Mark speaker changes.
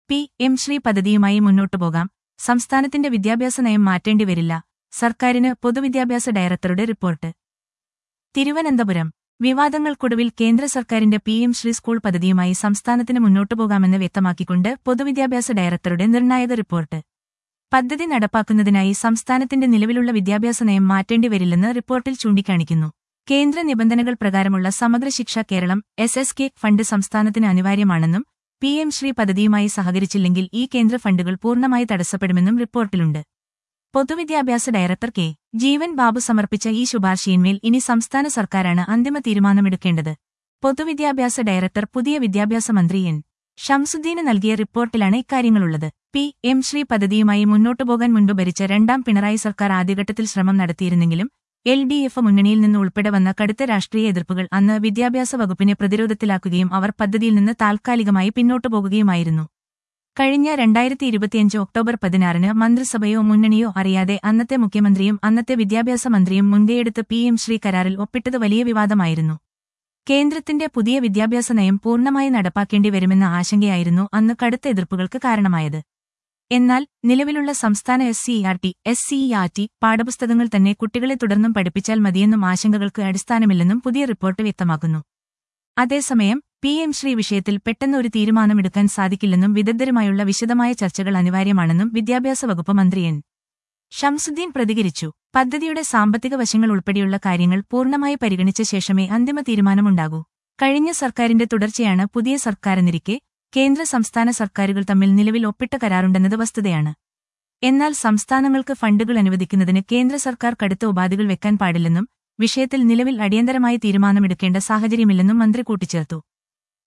Speaker 1: P M Shri പദ്ധതിയുമായി മുന്നോട്ടു പോകാം സംസ്ഥാനത്തിന്റെ വിദ്യാഭ്യാസ നയം മാറ്റേണ്ടി വരില്ല സർക്കാരിന് പൊതുവിദ്യാഭ്യാസ ഡയറക്ടറുടെ റിപ്പോർട്ട് തിരുവനന്തപുരം വിവാദങ്ങൾക്കൊടുവിൽ കേന്ദ്ര സർക്കാരിന്റെ പി എം ശ്രീ സ്കൂൾ പദ്ധതിയുമായി സംസ്ഥാനത്തിന് മുന്നോട്ടു പോകാമെന്ന് വ്യക്തമാക്കിക്കൊണ്ട് പൊതുവിദ്യാഭ്യാസ ഡയറക്ടറുടെ നിർണായക റിപ്പോർട്ട് പദ്ധതി നടപ്പാക്കുന്നതിനായി സംസ്ഥാനത്തിന്റെ നിലവിലുള്ള വിദ്യാഭ്യാസ നയം മാറ്റേണ്ടി വരില്ലെന്ന് റിപ്പോർട്ടിൽ ചൂണ്ടിക്കാണിക്കുന്നു കേന്ദ്ര നിബന്ധനകൾ പ്രകാരമുള്ള Samagra Shiksha Keralam S S K fund സംസ്ഥാനത്തിന് അനിവാര്യമാണെന്നും പി എം ശ്രീ പദ്ധതിയുമായി സഹകരിച്ചില്ലെങ്കിൽ ഈ കേന്ദ്ര ഫണ്ടുകൾ പൂർണ്ണമായി തടസ്സപ്പെടുമെന്നും റിപ്പോർട്ടിലുണ്ട് പൊതുവിദ്യാഭ്യാസ ഡയറക്ടർ കെ ജീവൻ ബാബു സമർപ്പിച്ച ഈ ശുപാർശയിന്മേൽ ഇനി സംസ്ഥാന സർക്കാരാണ് അന്തിമ തീരുമാനമെടുക്കേണ്ടത് പൊതുവിദ്യാഭ്യാസ ഡയറക്ടർ പുതിയ വിദ്യാഭ്യാസ മന്ത്രി എൻ ഷംസുദ്ദീന് നൽകിയ റിപ്പോർട്ടിലാണ് ഇക്കാര്യങ്ങളുള്ളത് പി എം ശ്രീ പദ്ധതിയുമായി മുന്നോട്ടു പോകാൻ മുൻപ് ഭരിച്ച രണ്ടാം പിണറായി സർക്കാർ ആദ്യഘട്ടത്തിൽ ശ്രമം നടത്തിയിരുന്നെങ്കിലും എൽ ഡി എഫ് മുന്നണിയിൽ നിന്ന് ഉൾപ്പെടെ വന്ന കടുത്ത രാഷ്ട്രീയ എതിർപ്പുകൾ അന്ന് വിദ്യാഭ്യാസ വകുപ്പിനെ പ്രതിരോധത്തിലാക്കുകയും അവർ പദ്ധതിയിൽ നിന്ന് താൽക്കാലികമായി പിന്നോട്ടു പോകുകയുമായിരുന്നു കഴിഞ്ഞ രണ്ടായിരത്തി ഇരുപത്തിയഞ്ച് ഒക്ടോബർ പതിനാറിന് മന്ത്രിസഭയോ മുന്നണിയോ അറിയാതെ അന്നത്തെ മുഖ്യമന്ത്രിയും അന്നത്തെ വിദ്യാഭ്യാസ മന്ത്രിയും മുൻകൈയെടുത്ത് പി എം ശ്രീ കരാറിൽ ഒപ്പിട്ടത് വലിയ വിവാദമായിരുന്നു കേന്ദ്രത്തിന്റെ പുതിയ വിദ്യാഭ്യാസ നയം പൂർണ്ണമായി നടപ്പാക്കേണ്ടി വരുമെന്ന ആശങ്കയായിരുന്നു അന്ന് കടുത്ത എതിർപ്പുകൾക്ക് കാരണമായത് എന്നാൽ നിലവിലുള്ള സംസ്ഥാന S C R T S C R T പാഠപുസ്തകങ്ങൾ തന്നെ കുട്ടികളെ തുടർന്നും പഠിപ്പിച്ചാൽ മതിയെന്നും ആശങ്കകൾക്ക് അടിസ്ഥാനമില്ലെന്നും പുതിയ റിപ്പോർട്ട് വ്യക്തമാക്കുന്നു അതേസമയം പി എം ശ്രീ വിഷയത്തിൽ പെട്ടെന്ന് ഒരു തീരുമാനമെടുക്കാൻ സാധിക്കില്ലെന്നും വിദഗ്ധരുമായുള്ള വിശദമായ ചർച്ചകൾ അനിവാര്യമാണെന്നും വിദ്യാഭ്യാസ വകുപ്പ് മന്ത്രി എൻ ഷംസുദ്ദീൻ പ്രതികരിച്ചു പദ്ധതിയുടെ സാമ്പത്തിക വശങ്ങൾ ഉൾപ്പെടെയുള്ള കാര്യങ്ങൾ പൂർണ്ണമായി പരിഗണിച്ച ശേഷമേ അന്തിമ തീരുമാനമുണ്ടാകൂ കഴിഞ്ഞ സർക്കാരിന്റെ തുടർച്ചയാണ് പുതിയ സർക്കാരെന്നിരിക്കെ കേന്ദ്ര സംസ്ഥാന സർക്കാരുകൾ തമ്മിൽ നിലവിൽ ഒപ്പിട്ട കരാറുണ്ടെന്നത് വസ്തുതയാണ് എന്നാൽ സംസ്ഥാനങ്ങൾക്ക് ഫണ്ടുകൾ അനുവദിക്കുന്നതിന് കേന്ദ്ര സർക്കാർ കടുത്ത ഉപാധികൾ വെക്കാൻ പാടില്ലെന്നും വിഷയത്തിൽ നിലവിൽ അടിയന്തരമായി തീരുമാനമെടുക്കേണ്ട സാഹചര്യമില്ലെന്നും മന്ത്രി കൂട്ടിച്ചേർത്തു